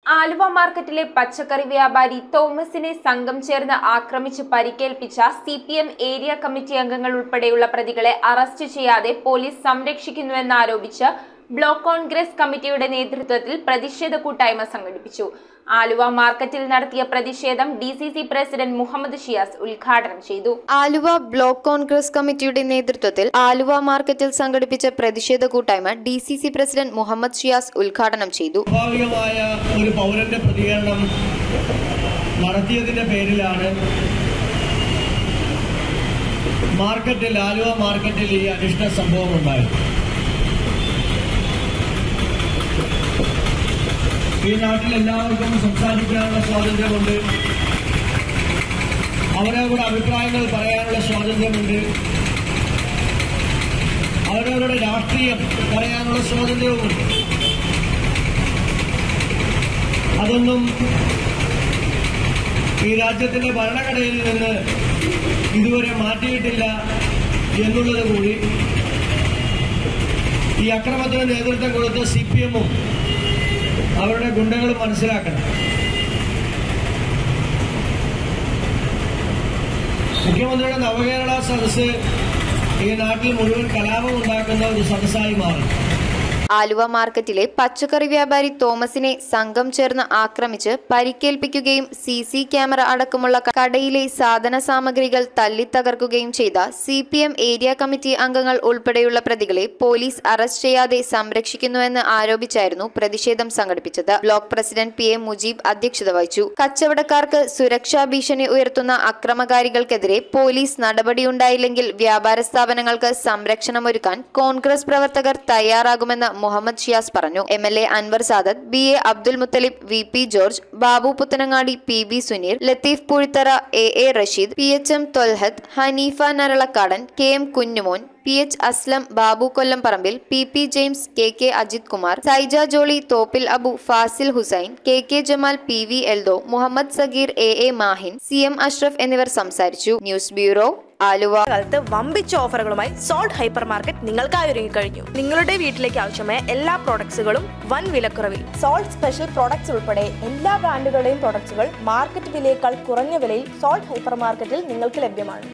ആലുവ മാർക്കറ്റിലെ പച്ചക്കറി വ്യാപാരി തോമസിനെ സംഘം ചേർന്ന് ആക്രമിച്ച് പരിക്കേൽപ്പിച്ച C P M area committee അംഗങ്ങൾ ഉൾപ്പെടെയുള്ള പ്രതികളെ അറസ്റ്റ് ചെയ്യാതെ പോലീസ് സംരക്ഷിക്കുന്നുവെന്നാരോപിച്ച് ബ്ലോക്ക് കോൺഗ്രസ് കമ്മിറ്റിയുടെ നേതൃത്വത്തിൽ പ്രതിഷേധ കൂട്ടായ്മ സംഘടിപ്പിച്ചു ആലുവ മാർക്കറ്റിൽ നടത്തിയ പ്രതിഷേധം D C C president Muhammad Shiyas ഉദ്ഘാടനം ചെയ്തു ആലുവ ബ്ലോക്ക് കോൺഗ്രസ് കമ്മിറ്റിയുടെ നേതൃത്വത്തിൽ ആലുവ മാർക്കറ്റിൽ സംഘടിപ്പിച്ച പ്രതിഷേധ കൂട്ടായ്മ D C C president Muhammad Shiyas ഉദ്ഘാടനം ചെയ്തു സ്വാഭാവികമായ ഒരു പൗരന്റെ പ്രതികരണം നടത്തിയതിന്റെ പേരിലാണ് മാർക്കറ്റിൽ ആലുവ മാർക്കറ്റിൽ ഈ അനിഷ്ട സംഭവം ഉണ്ടായത് ഈ നാട്ടിൽ എല്ലാവർക്കും സംസാരിക്കാനുള്ള സ്വാതന്ത്ര്യമുണ്ട് അവരവരുടെ അഭിപ്രായങ്ങൾ പറയാനുള്ള സ്വാതന്ത്ര്യമുണ്ട് അവരവരുടെ രാഷ്ട്രീയം പറയാനുള്ള സ്വാതന്ത്ര്യവുമുണ്ട് അതൊന്നും ഈ രാജ്യത്തിന്റെ ഭരണഘടനയിൽ നിന്ന് ഇതുവരെ മാറ്റിയിട്ടില്ല എന്നുള്ളത് കൂടി ഈ അക്രമത്തിന് നേതൃത്വം കൊടുത്ത സി പി എമ്മും അവരുടെ ഗുണ്ടകളും മനസ്സിലാക്കണം മുഖ്യമന്ത്രിയുടെ നവകേരള സദസ്സ് ഈ നാട്ടിൽ മുഴുവൻ കലാപം ഉണ്ടാക്കുന്ന ഒരു സദസ്സായി മാറി ആലുവ മാർക്കറ്റിലെ പച്ചക്കറി വ്യാപാരി തോമസിനെ സംഘം ചേർന്ന് ആക്രമിച്ച് പരിക്കേൽപ്പിക്കുകയും സി സി ക്യാമറ അടക്കമുള്ള കടയിലെ സാധന സാമഗ്രികൾ തല്ലിത്തകർക്കുകയും ചെയ്ത C P M area committee അംഗങ്ങൾ ഉൾപ്പെടെയുള്ള പ്രതികളെ പോലീസ് അറസ്റ്റ് ചെയ്യാതെ സംരക്ഷിക്കുന്നുവെന്ന് ആരോപിച്ചായിരുന്നു പ്രതിഷേധം സംഘടിപ്പിച്ചത് block president P A Mujeeb അധ്യക്ഷത വഹിച്ചു കച്ചവടക്കാർക്ക് സുരക്ഷാ ഭീഷണി ഉയർത്തുന്ന അക്രമകാരികൾക്കെതിരെ പോലീസ് നടപടിയുണ്ടായില്ലെങ്കിൽ വ്യാപാര സ്ഥാപനങ്ങൾക്ക് സംരക്ഷണമൊരുക്കാൻ കോൺഗ്രസ് പ്രവർത്തകർ തയ്യാറാകുമെന്ന് മുഹമ്മദ് ഷിയാസ് പറഞ്ഞു M L A Anwar Sadath B A Abdul Muthalib V P George Babu Puthanangadi P B Suneer Latheef Puzhithara A A Rasheed P H M Tholhath Haneefa Naralakkadan K M Kunjumon P H Aslam Babu Kollam Parambil P P James K K Ajith Kumar Saija Jolly Thoppil Abu Fazil Hussain K K Jamal P V Eldho Muhammad Sageer A A Mahin C M Ashraf എന്നിവർ സംസാരിച്ചു news bureau Aluva കാലത്ത് വമ്പിച്ച ഓഫറുകളുമായി salt hyper market നിങ്ങൾക്കായി ഒരുങ്ങിക്കഴിഞ്ഞു നിങ്ങളുടെ വീട്ടിലേക്ക് ആവശ്യമായ എല്ലാ പ്രോഡക്ട്സുകളും വൻ വിലക്കുറവിൽ സോൾട്ട് സ്പെഷ്യൽ പ്രോഡക്ട്സ് ഉൾപ്പെടെ എല്ലാ ബ്രാൻഡുകളുടെയും പ്രോഡക്ട്സുകൾ മാർക്കറ്റ് വിലയേക്കാൾ കുറഞ്ഞ വിലയിൽ സോൾട്ട് ഹൈപ്പർ മാർക്കറ്റിൽ നിങ്ങൾക്ക് ലഭ്യമാണ്